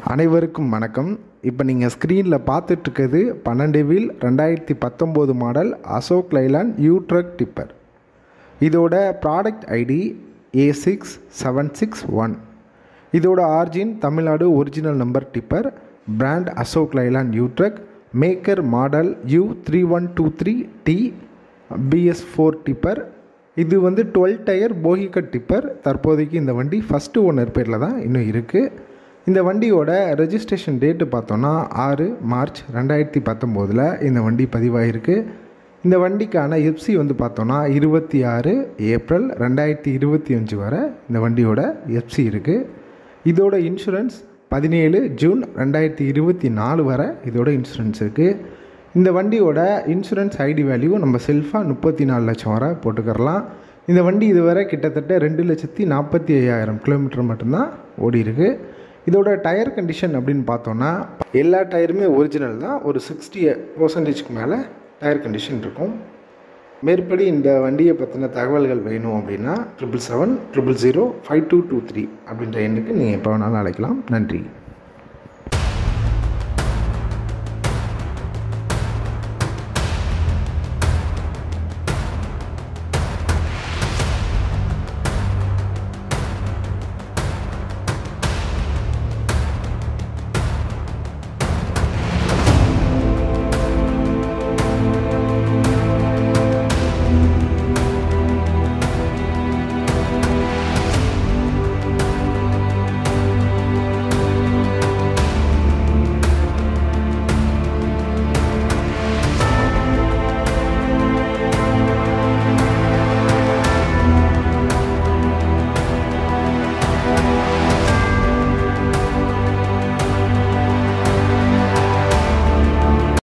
அனைவருக்கும் வணக்கம் இப்போ நீங்கள் ஸ்க்ரீனில் பார்த்துட்ருக்கிறது பன்னெண்டு வீல் ரெண்டாயிரத்தி பத்தொம்போது model Ashok Leyland U truck tipper இதோட product ID A six seven six one இதோட origin Tamil Nadu original number tipper brand Ashok Leyland U truck maker model U three one two three D BS four tipper இது வந்து டுவெல் டயர் போகிகட் டிப்பர் தற்போதைக்கு இந்த வண்டி first owner பேரில் தான் இன்னும் இருக்குது இந்த வண்டியோட ரெஜிஸ்ட்ரேஷன் டேட்டு பார்த்தோன்னா ஆறு மார்ச் ரெண்டாயிரத்தி பத்தொம்போதில் இந்த வண்டி பதிவாகிருக்கு இந்த வண்டிக்கான எஃப்சி வந்து பார்த்தோன்னா இருபத்தி ஆறு ஏப்ரல் ரெண்டாயிரத்தி இருபத்தி அஞ்சு வரை இந்த வண்டியோட எஃப்சி இருக்குது இதோட இன்சூரன்ஸ் பதினேழு ஜூன் ரெண்டாயிரத்தி இருபத்தி நாலு வரை இதோட இன்சூரன்ஸ் இருக்குது இந்த வண்டியோட இன்சூரன்ஸ் ஐடி வேல்யூ நம்ம செல்ஃபாக முப்பத்தி நாலு லட்சம் வரை போட்டுக்கரலாம் இந்த வண்டி இதுவரை கிட்டத்தட்ட ரெண்டு லட்சத்தி நாற்பத்தி ஐயாயிரம் கிலோமீட்டர் மட்டும்தான் ஓடி இருக்கு இதோட டயர் கண்டிஷன் அப்படின்னு பார்த்தோன்னா எல்லா டயருமே ஒரிஜினல் தான் ஒரு சிக்ஸ்டி பர்சன்டேஜ்க்கு மேலே டயர் கண்டிஷன் இருக்கும் மேற்படி இந்த வண்டியை பற்றின தகவல்கள் வேணும் அப்படின்னா triple seven triple zero five two two three அப்படின்ற எண்ணுக்கு நீங்கள் எப்போ வேணாலும் அழைக்கலாம் நன்றி